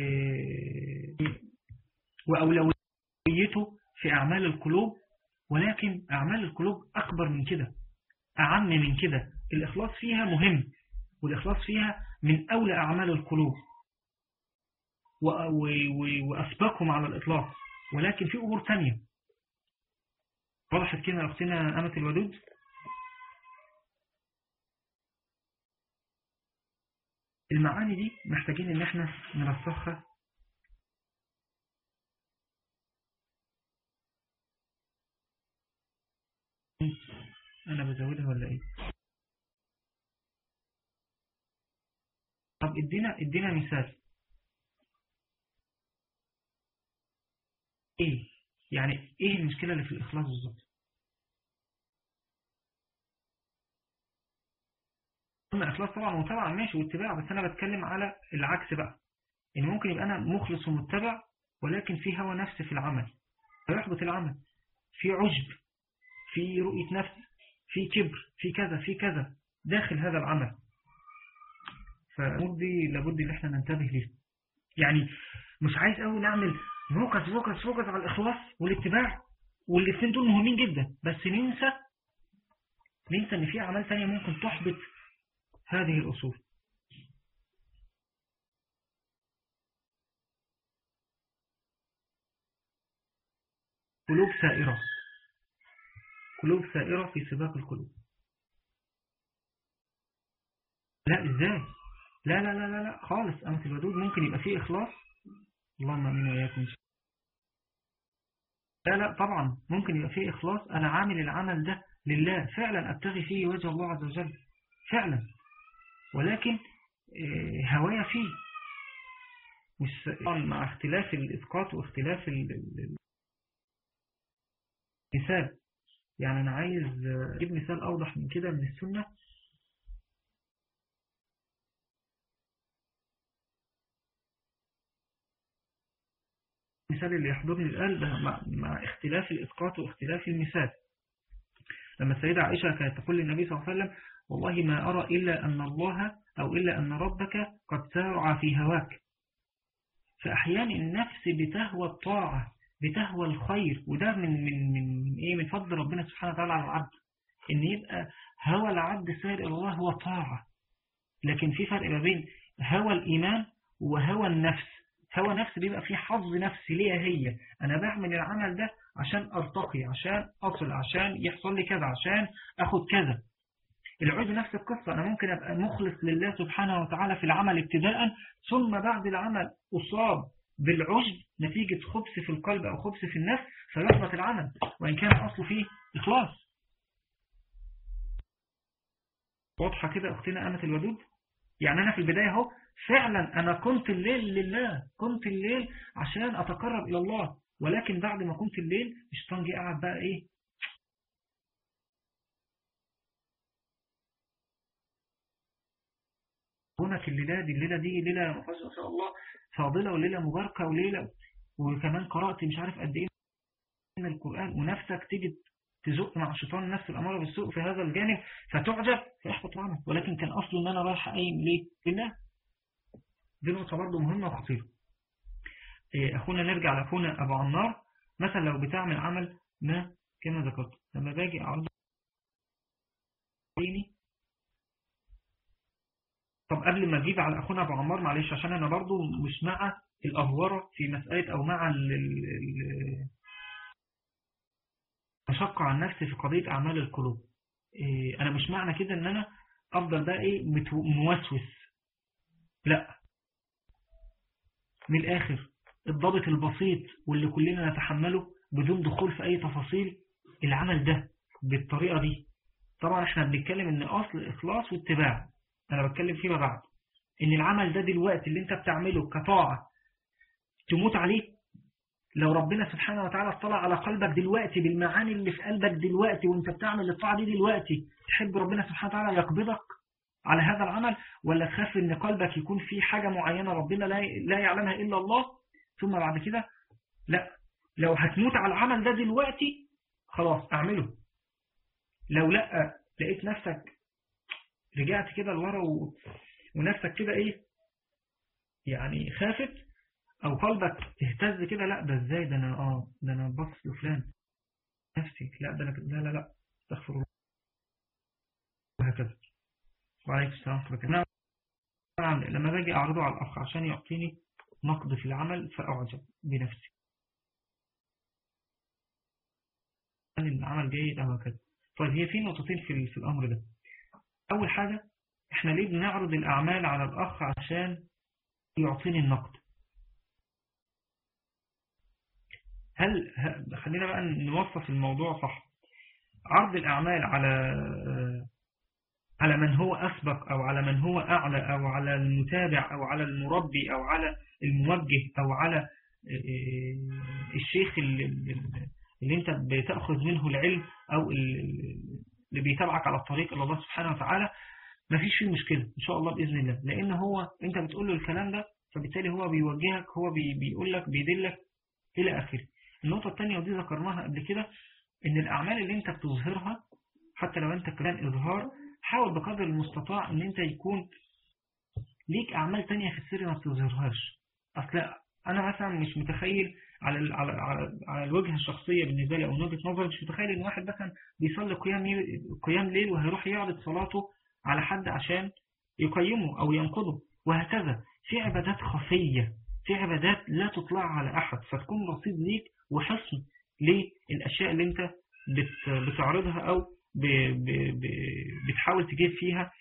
وأولويته في أعمال القلوب ولكن أعمال القلوب أكبر من كده أعم من كده الإخلاص فيها مهم والإخلاص فيها من أولى أعمال القلوب و... و... و... وأسبقهم على الإطلاق ولكن في أمور تانية وضحت كده أختنا أمة الودود المعاني دي محتاجين ان احنا نرسخها انا بزودها ولا ايه طب ادينا ادينا مثال ايه يعني ايه المشكلة اللي في الاخلاص بالظبط قلنا إخلاص طبعا ومتابعة ماشي واتباع بس أنا بتكلم على العكس بقى إن ممكن يبقى أنا مخلص ومتبع ولكن في هوى نفس في العمل فيحبط العمل في عجب في رؤية نفس في كبر في كذا في كذا داخل هذا العمل فمدي لابد ان احنا ننتبه ليه يعني مش عايز قوي نعمل فوكس فوكس فوكس على الإخلاص والاتباع والاثنين دول مهمين جدا بس ننسى ننسى ان في اعمال ثانيه ممكن تحبط هذه الأصول قلوب سائرة قلوب سائرة في سباق القلوب لا ازاي لا لا لا لا, لا خالص أمة الودود ممكن يبقى فيه إخلاص اللهم أمين وإياكم لا لا طبعا ممكن يبقى فيه إخلاص أنا عامل العمل ده لله فعلا أبتغي فيه وجه الله عز وجل فعلا ولكن هوايا فيه مش مع اختلاف الإسقاط واختلاف المثال يعني أنا عايز أجيب مثال أوضح من كده من السنة المثال اللي يحضرني الآن مع, مع اختلاف الإسقاط واختلاف المثال لما السيدة عائشة كانت تقول للنبي صلى الله عليه وسلم والله ما أرى إلا أن الله أو إلا أن ربك قد سارع في هواك فأحيانا النفس بتهوى الطاعة بتهوى الخير وده من من من من إيه من فضل ربنا سبحانه وتعالى على العبد إن يبقى هوى العبد سائر إلى الله هو طاعة لكن في فرق ما بين هوى الإيمان وهوى النفس هوى نفس بيبقى فيه حظ نفسي ليها هي أنا بعمل العمل ده عشان أرتقي عشان أصل عشان يحصل لي كذا عشان أخد كذا العجب نفس القصة أنا ممكن أبقى مخلص لله سبحانه وتعالى في العمل ابتداء ثم بعد العمل أصاب بالعجب نتيجة خبث في القلب أو خبث في النفس فيحبط العمل وإن كان أصله فيه إخلاص واضحة كده أختنا أمة الودود يعني أنا في البداية اهو فعلا أنا كنت الليل لله كنت الليل عشان أتقرب إلى الله ولكن بعد ما كنت الليل الشيطان جه قاعد بقى إيه هناك الليلة دي الليلة دي ليلة ما شاء الله فاضلة وليلة مباركة وليلة وكمان قرأت مش عارف قد إيه من القرآن ونفسك تيجي تزق مع الشيطان النفس الأمارة بالسوء في هذا الجانب فتعجب فيحبط العمل ولكن كان أصله إن أنا رايح قايم ليه؟ لله دي نقطة برضه مهمة وخطيرة أخونا نرجع لأخونا أبو عمار مثلا لو بتعمل عمل ما كما ذكرت لما باجي أعرض طب قبل ما اجيب على اخونا ابو عمار معلش عشان انا برضو مش مع الافوره في مساله او مع المشقه عن نفسي في قضيه اعمال القلوب إيه انا مش معنى كده ان انا افضل بقى ايه موسوس لا من الاخر الضابط البسيط واللي كلنا نتحمله بدون دخول في اي تفاصيل العمل ده بالطريقه دي طبعا احنا بنتكلم ان اصل الاخلاص واتباع أنا بتكلم فيما بعد إن العمل ده دلوقتي اللي أنت بتعمله كطاعة تموت عليه لو ربنا سبحانه وتعالى اطلع على قلبك دلوقتي بالمعاني اللي في قلبك دلوقتي وانت بتعمل الطاعة دي دلوقتي تحب ربنا سبحانه وتعالى يقبضك على هذا العمل ولا تخاف ان قلبك يكون في حاجة معينة ربنا لا يعلمها إلا الله ثم بعد كده لا لو هتموت على العمل ده دلوقتي خلاص اعمله لو لا لقيت نفسك رجعت كده لورا و... ونفسك كده ايه يعني خافت او قلبك اهتز كده لا ده ازاي ده انا اه ده انا بص لفلان نفسي لا ده انا لا لا لا استغفر الله وهكذا وعليكم السلام ورحمه الله نعم لما باجي اعرضه على الاخ عشان يعطيني نقد في العمل فاعجب بنفسي العمل جيد او هكذا طيب هي في نقطتين في, في الامر ده أول حاجة إحنا ليه بنعرض الأعمال على الأخ عشان يعطيني النقد هل خلينا بقى نوصف الموضوع صح عرض الأعمال على على من هو أسبق أو على من هو أعلى أو على المتابع أو على المربي أو على الموجه أو على الشيخ اللي, اللي انت بتأخذ منه العلم أو اللي بيتابعك على الطريق إلى الله سبحانه وتعالى مفيش فيه مشكلة إن شاء الله بإذن الله لأن هو أنت بتقول له الكلام ده فبالتالي هو بيوجهك هو بي بيقول لك بيدلك إلى آخره النقطة الثانية ودي ذكرناها قبل كده إن الأعمال اللي أنت بتظهرها حتى لو أنت كلام إظهار حاول بقدر المستطاع إن أنت يكون ليك أعمال تانية في السر ما بتظهرهاش أصل أنا مثلا مش متخيل على على على, على الوجهه الشخصيه بالنسبه لي او من وجهه نظري مش متخيل ان واحد مثلا بيصلي قيام قيام ليل وهيروح يعرض صلاته على حد عشان يقيمه او ينقضه وهكذا في عبادات خفيه في عبادات لا تطلع على احد فتكون رصيد ليك وحصن للاشياء اللي انت بتعرضها او بتحاول تجيب فيها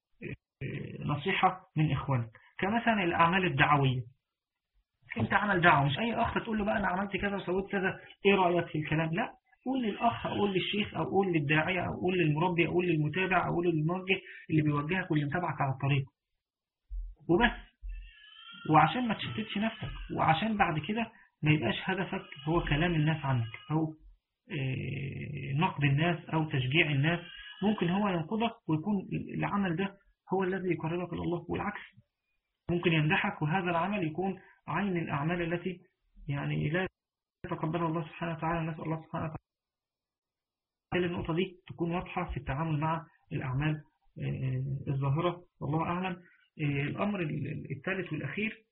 نصيحه من اخوانك كمثلا الاعمال الدعويه انت عمل دعوة مش اي اخ تقول له بقى انا عملت كذا وسويت كذا ايه رأيك في الكلام لا قول للاخ او قول للشيخ او قول للداعية او قول للمربي او قول للمتابع او قول للموجه اللي بيوجهك واللي متابعك على الطريق وبس وعشان ما تشتتش نفسك وعشان بعد كده ما يبقاش هدفك هو كلام الناس عنك او نقد الناس او تشجيع الناس ممكن هو ينقضك ويكون العمل ده هو الذي يقربك إلى الله والعكس ممكن يمدحك وهذا العمل يكون عين الأعمال التي يعني لا يتقبلها الله سبحانه وتعالى نسأل الله سبحانه وتعالى النقطة دي تكون واضحة في التعامل مع الأعمال الظاهرة والله أعلم الأمر الثالث والأخير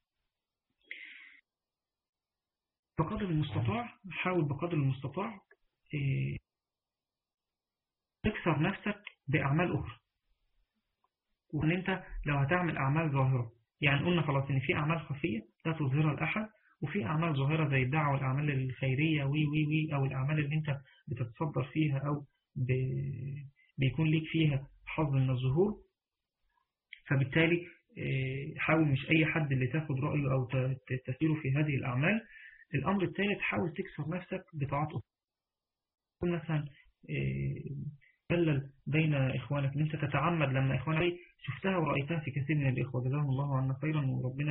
بقدر المستطاع حاول بقدر المستطاع تكسر نفسك بأعمال أخرى وأن أنت لو هتعمل أعمال ظاهرة يعني قلنا خلاص أن في أعمال خفية لا تظهرها لأحد وفي أعمال ظاهرة زي الدعوة والأعمال الخيرية وي وي وي أو الأعمال اللي أنت بتتصدر فيها أو بيكون ليك فيها حظ من الظهور فبالتالي حاول مش أي حد اللي تاخد رأيه أو تسيره في هذه الأعمال الأمر الثالث حاول تكسر نفسك بطاعات أخرى مثلا دلل بين إخوانك أن أنت تتعمد لما إخوانك شفتها ورأيتها في كثير من الإخوة جزاهم الله عنا خيرا وربنا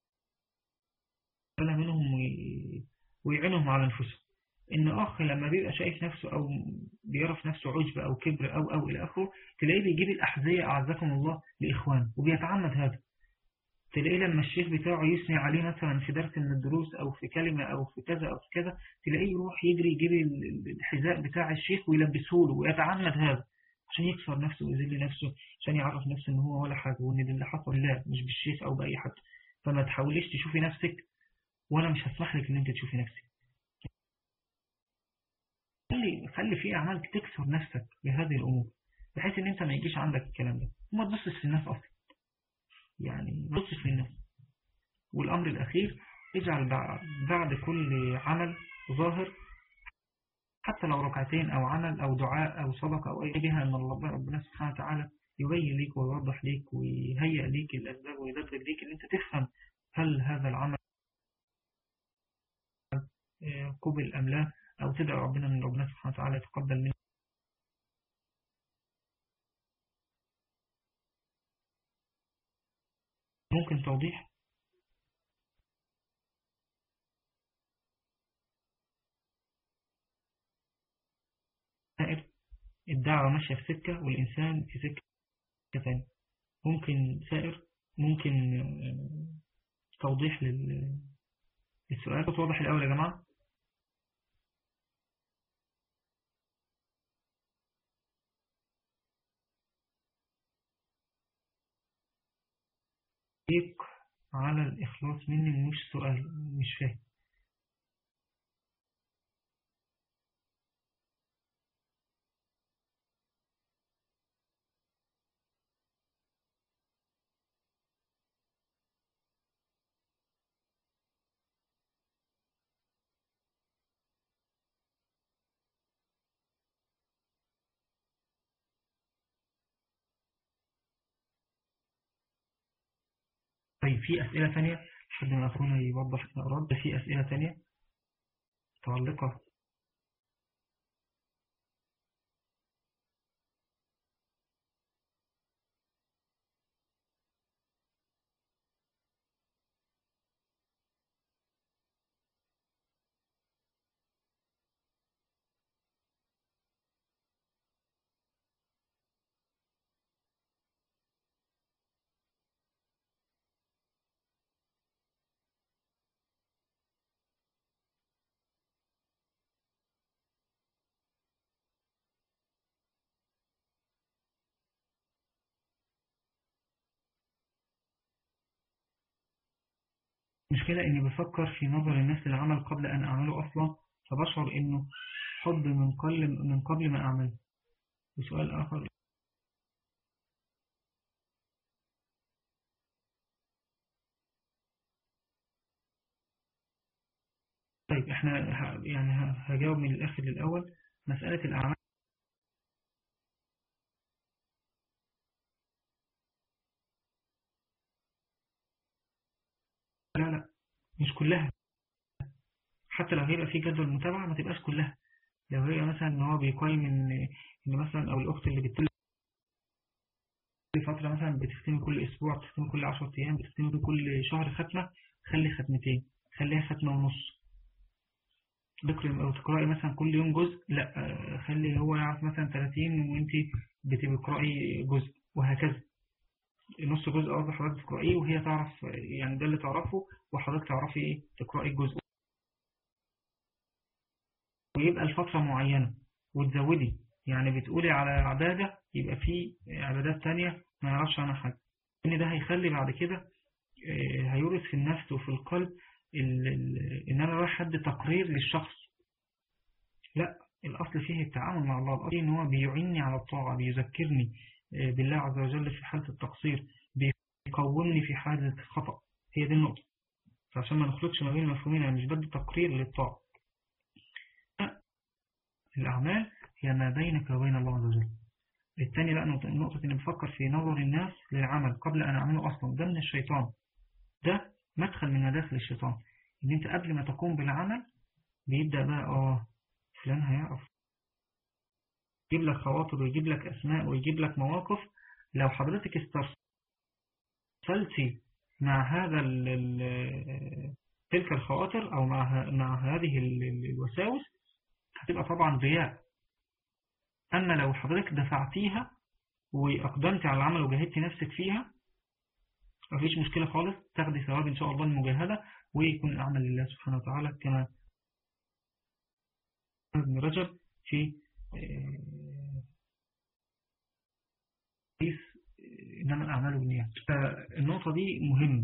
منهم ويعينهم على أنفسهم إن أخ لما بيبقى شايف نفسه أو بيرى في نفسه عجب أو كبر أو أو إلى آخره تلاقيه بيجيب الأحذية أعزكم الله لإخوان وبيتعمد هذا تلاقيه لما الشيخ بتاعه يثني عليه مثلا في درس من الدروس أو في كلمة أو في كذا أو في كذا تلاقيه يروح يجري يجيب الحذاء بتاع الشيخ ويلبسه له ويتعمد هذا عشان يكسر نفسه ويذل نفسه عشان يعرف نفسه إن هو ولا حاجة وإن اللي حصل لا مش بالشيخ أو بأي حد فما تحاوليش تشوفي نفسك وأنا مش هسمح لك إن أنت تشوفي نفسك خلي خلي في أعمال تكسر نفسك بهذه الأمور بحيث إن أنت ما يجيش عندك الكلام ده وما تبصش في الناس أصلا يعني ما تبصش في الناس والأمر الأخير اجعل بعد كل عمل ظاهر حتى لو ركعتين أو عمل أو دعاء أو صدقة أو أي جهة أن الله ربنا سبحانه وتعالى يبين ليك ويوضح ليك ويهيئ ليك الأسباب ويدرب ليك أن أنت تفهم هل هذا العمل قبل أم لا أو تدعو ربنا من ربنا سبحانه وتعالى يتقبل منه ممكن توضيح الدعوة ماشية في سكة والإنسان في سكة ثانية ممكن سائر ممكن توضيح للسؤال واضح الأول يا جماعة تعليق على الإخلاص مني مش سؤال مش فاهم طيب في أسئلة ثانية حد من أخونا يوضح الأراد في أسئلة ثانية متعلقة المشكلة إني بفكر في نظر الناس للعمل قبل أن أعمله أصلا فبشعر إنه حب من قبل من قبل ما أعمله وسؤال آخر طيب إحنا يعني هجاوب من الآخر للأول مسألة الأعمال لا لا مش كلها حتى لو هيبقى في جدول متابعة ما تبقاش كلها لو هي مثلا ان هو بيقيم ان ان مثلا او الاخت اللي بتتم فترة مثلا بتختمي كل اسبوع بتختمي كل 10 ايام بتختمي كل شهر ختمة خلي ختمتين خليها ختمة ونص تقرأي او تقرأي مثلا كل يوم جزء لا خلي هو يعرف مثلا 30 وانت بتقرأي جزء وهكذا نص جزء قصدي حضرتك تقرأيه وهي تعرف يعني ده اللي تعرفه وحضرتك تعرفي ايه تقرأي الجزء ويبقى الفترة معينة وتزودي يعني بتقولي على عبادة يبقى في عبادات تانية ما يعرفش عنها حاجة ان ده هيخلي بعد كده هيورث في النفس وفي القلب ان انا رايح حد تقرير للشخص لا الاصل فيه التعامل مع الله الاصل ان هو بيعني على الطاعة بيذكرني بالله عز وجل في حالة التقصير بيقومني في حالة الخطأ هي دي النقطة فعشان ما نخلطش ما بين المفهومين انا مش بدي تقرير للطاعة الأعمال هي ما بينك وبين الله عز وجل الثاني لا نقطة, نقطة إن بفكر في نظر الناس للعمل قبل أن أعمله أصلا ده من الشيطان ده مدخل من مداخل الشيطان إن أنت قبل ما تقوم بالعمل بيبدأ بقى آه فلان هيعرف يجيب لك خواطر ويجيب لك أسماء ويجيب لك مواقف لو حضرتك استرسلتي مع هذا تلك الخواطر أو مع مع هذه الوساوس هتبقى طبعا رياء أما لو حضرتك دفعتيها وأقدمت على العمل وجاهدتي نفسك فيها مفيش مشكلة خالص تاخدي ثواب إن شاء الله المجاهدة ويكون العمل لله سبحانه وتعالى كما ابن رجب في حديث إنما الأعمال بالنيات فالنقطة دي مهمة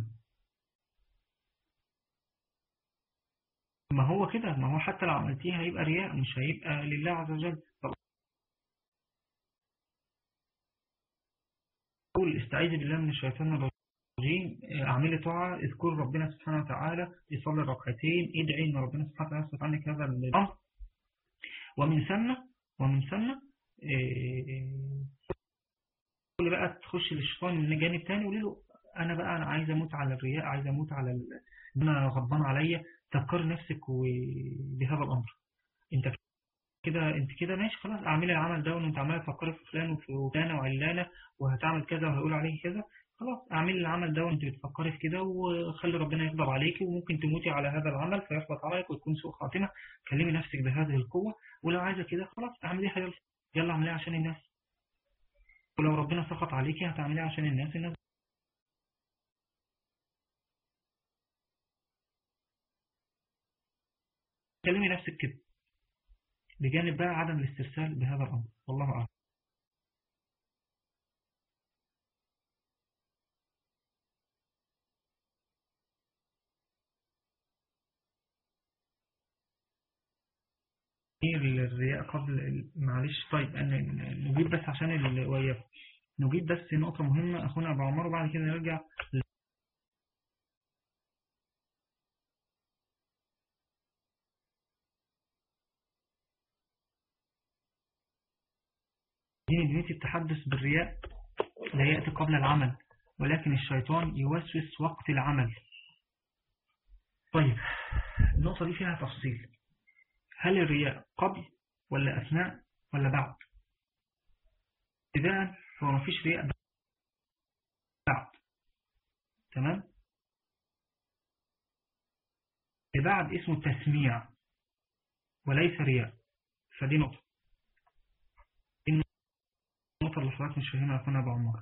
ما هو كده ما هو حتى لو عملتيها هيبقى رياء مش هيبقى لله عز وجل قول استعيذ بالله من الشيطان الرجيم اعملي طاعة اذكر ربنا سبحانه وتعالى يصلي ركعتين ادعي ان ربنا سبحانه وتعالى يصرف عنك هذا الامر ومن ثم ومن ثم كل بقى تخش للشيطان من جانب تاني وقولي له انا بقى انا عايز اموت على الرياء عايز اموت على انا غضبان عليا تفكر نفسك بهذا الامر انت كده انت كده ماشي خلاص اعملي العمل ده وانت عماله تفكري في فلان وفي فلانه وعلانه وهتعمل كذا وهيقول عليك كذا خلاص اعملي العمل ده وانت بتفكري في كده وخلي ربنا يغضب عليكي وممكن تموتي على هذا العمل فيحبط عليك وتكون سوء خاتمه كلمي نفسك بهذه القوه ولو عايزه كده خلاص اعمليها يلا يلا اعمليها عشان الناس ولو ربنا سخط عليكي هتعمليها عشان الناس الناس كلمي نفسك كده بجانب بقى عدم الاسترسال بهذا الأمر والله أعلم الرياء قبل معلش طيب أن نجيب بس عشان الوياف نجيب بس نقطة مهمة أخونا أبو عمر وبعد كده نرجع دين نية التحدث بالرياء لا يأتي قبل العمل ولكن الشيطان يوسوس وقت العمل طيب النقطة دي فيها تفصيل هل الرياء قبل ولا أثناء ولا بعد ابتداء هو ما فيش رياء بعد تمام بعد اسمه تسميع وليس رياء فدي نقطة النقطة اللي حضرتك مش فاهمها أخونا أبو عمر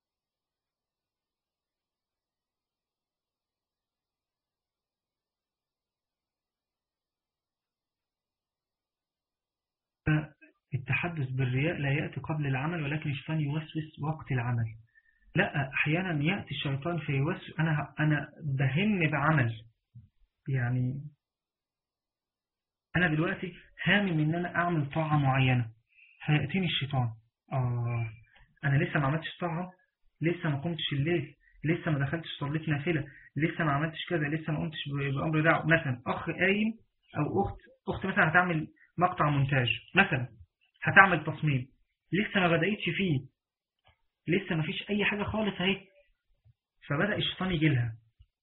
التحدث بالرياء لا يأتي قبل العمل ولكن الشيطان يوسوس وقت العمل لا أحيانا يأتي الشيطان فيوسوس أنا أنا بهم بعمل يعني أنا دلوقتي هامم إن أنا أعمل طاعة معينة هيأتيني الشيطان آه أنا لسه ما عملتش طاعة لسه ما قمتش الليل لسه ما دخلتش صليت نافلة لسه ما عملتش كذا لسه ما قمتش بأمر دعوة مثلا أخ قايم أو أخت أخت مثلا هتعمل مقطع مونتاج مثلا هتعمل تصميم لسه ما بدأتش فيه لسه ما فيش أي حاجة خالص اهي فبدأ الشيطان يجي لها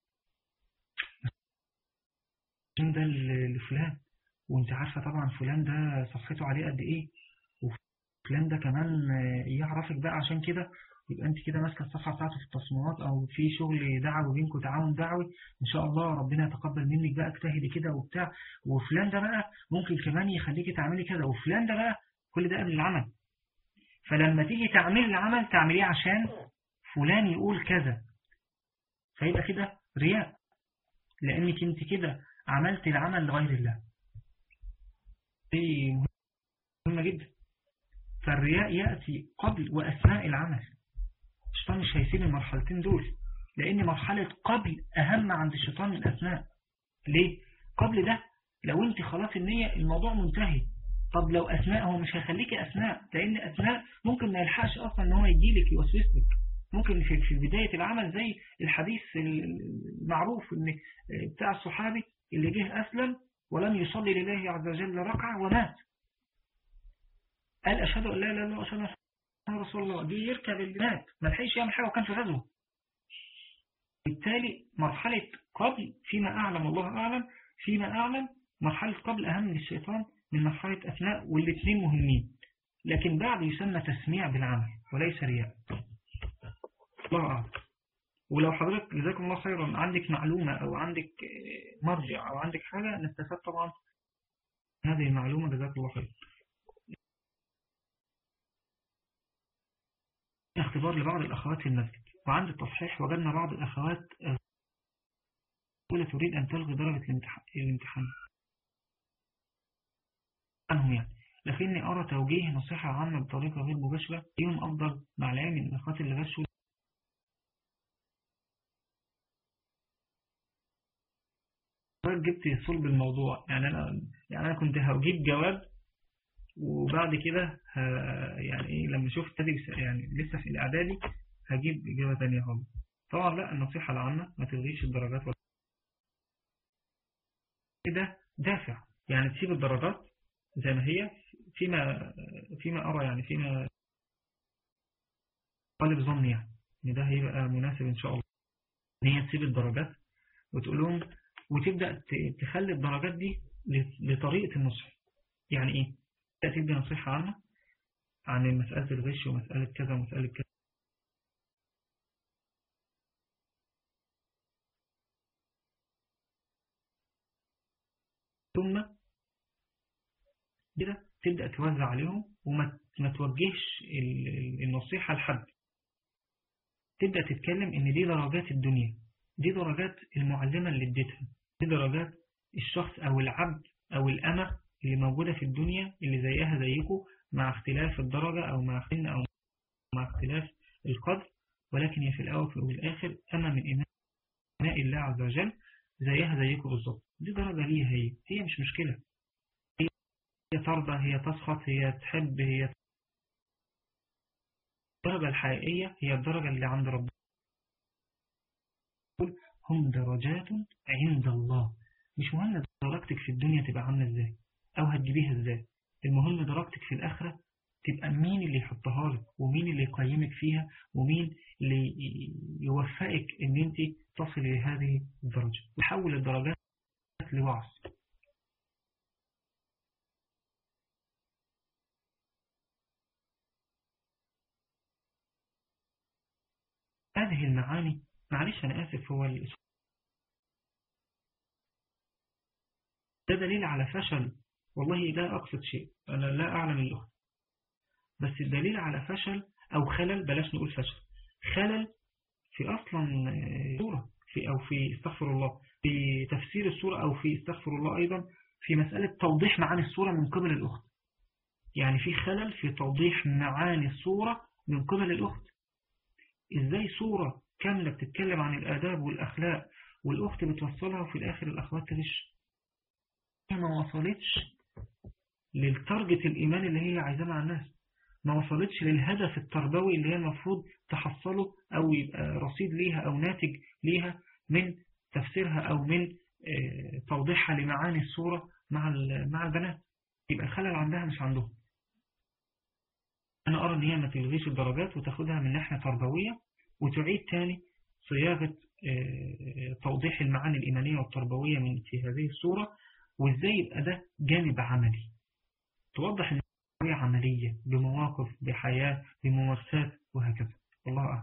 ده لفلان وانت عارفة طبعا فلان ده صفحته عليه قد ايه وفلان ده كمان يعرفك بقى عشان كده يبقى انت كده ماسكه الصفحه بتاعته في التصميمات او في شغل دعوي بينكم تعاون دعوي ان شاء الله ربنا يتقبل منك بقى اجتهدي كده وبتاع وفلان ده بقى ممكن كمان يخليكي تعملي كده وفلان ده بقى كل ده قبل العمل فلما تيجي تعملي العمل تعمليه عشان فلان يقول كذا فيبقى كده رياء لانك انت كده عملت العمل لغير الله دي مهمه مهمة جدا فالرياء يأتي قبل وأثناء العمل الشيطان مش هيسيب المرحلتين دول لأن مرحلة قبل أهم عند الشيطان من أثناء ليه؟ قبل ده لو انت خلاص النية الموضوع منتهي طب لو أثناء هو مش هيخليك أثناء لأن أثناء ممكن ما يلحقش أصلا ان هو يجيلك يوسوسك ممكن في في بداية العمل زي الحديث المعروف ان بتاع الصحابي اللي جه أسلم ولم يصلي لله عز وجل ركعة ومات قال أشهد أن لا إله إلا الله وأشهد أن رسول الله دي يركب المات ما لحقش يعمل حاجة وكان في غزوه بالتالي مرحلة قبل فيما أعلم الله أعلم فيما أعلم مرحلة قبل أهم من الشيطان من مرحلة أثناء والاثنين مهمين لكن بعد يسمى تسميع بالعمل وليس رياء الله أعلم ولو حضرتك جزاكم الله خيرا عندك معلومة أو عندك مرجع أو عندك حاجة نستفاد طبعا هذه المعلومة جزاكم الله خير اختبار لبعض الأخوات في المسجد وعند التصحيح وجدنا بعض الأخوات أولى تريد أن تلغي درجة الامتحان عنهم يعني لكني أرى توجيه نصيحة عامة بطريقة غير مباشرة يوم أفضل مع العلم من الأخوات اللي غشوا جبت صلب الموضوع يعني أنا يعني أنا كنت هجيب جواب وبعد كده يعني إيه لما شفت يعني لسه في الإعدادي هجيب إجابة تانية خالص طبعا لا النصيحة العامة ما تلغيش الدرجات ولا كده دافع يعني تسيب الدرجات زي ما هي فيما فيما أرى يعني فيما قالب ظني يعني ان ده هيبقى مناسب إن شاء الله ان هي تسيب الدرجات وتقول لهم وتبدأ تخلي الدرجات دي لطريقة النصح يعني إيه تدي نصيحة عامة عن مسألة الغش ومسألة كذا ومسألة كذا ثم كده تبدأ توزع عليهم وما ما توجهش النصيحة لحد تبدأ تتكلم ان دي درجات الدنيا دي درجات المعلمة اللي اديتها دي درجات الشخص او العبد او الأمة اللي موجودة في الدنيا اللي زيها زيكم مع اختلاف الدرجة او مع سن او مع اختلاف القدر ولكن هي في الأول والآخر أما من إماء الله عز وجل زيها زيكم بالظبط دي درجة ليها هي هي مش مشكلة هي ترضى هي تسخط هي تحب هي الدرجة الحقيقية هي الدرجة اللي عند ربنا هم درجات عند الله مش مهم درجتك في الدنيا تبقى عاملة ازاي او هتجيبيها ازاي المهم درجتك في الآخرة تبقى مين اللي يحطها لك ومين اللي يقيمك فيها ومين اللي يوفقك ان انت تصل لهذه الدرجة وحول الدرجات لوعظ هذه المعاني معلش أنا آسف هو ده دليل على فشل والله لا أقصد شيء أنا لا أعلم اللغة بس الدليل على فشل أو خلل بلاش نقول فشل خلل في أصلا سورة في أو في استغفر الله في تفسير السورة أو في استغفر الله أيضا في مسألة توضيح معاني السورة من قبل الأخت يعني في خلل في توضيح معاني السورة من قبل الأخت إزاي سورة كاملة بتتكلم عن الآداب والأخلاق والأخت بتوصلها وفي الآخر الأخوات تغش ما وصلتش للتارجت الإيمان اللي هي عايزاه مع الناس ما وصلتش للهدف التربوي اللي هي المفروض تحصله أو يبقى رصيد ليها أو ناتج ليها من تفسيرها أو من توضيحها لمعاني الصورة مع مع البنات يبقى الخلل عندها مش عندهم أنا أرى أن هي ما تلغيش الدرجات وتاخدها من ناحية تربوية وتعيد تاني صياغة توضيح المعاني الإيمانية والتربوية من في هذه الصورة وإزاي يبقى ده جانب عملي توضح التربوية عملية بمواقف بحياة بممارسات وهكذا الله أعلم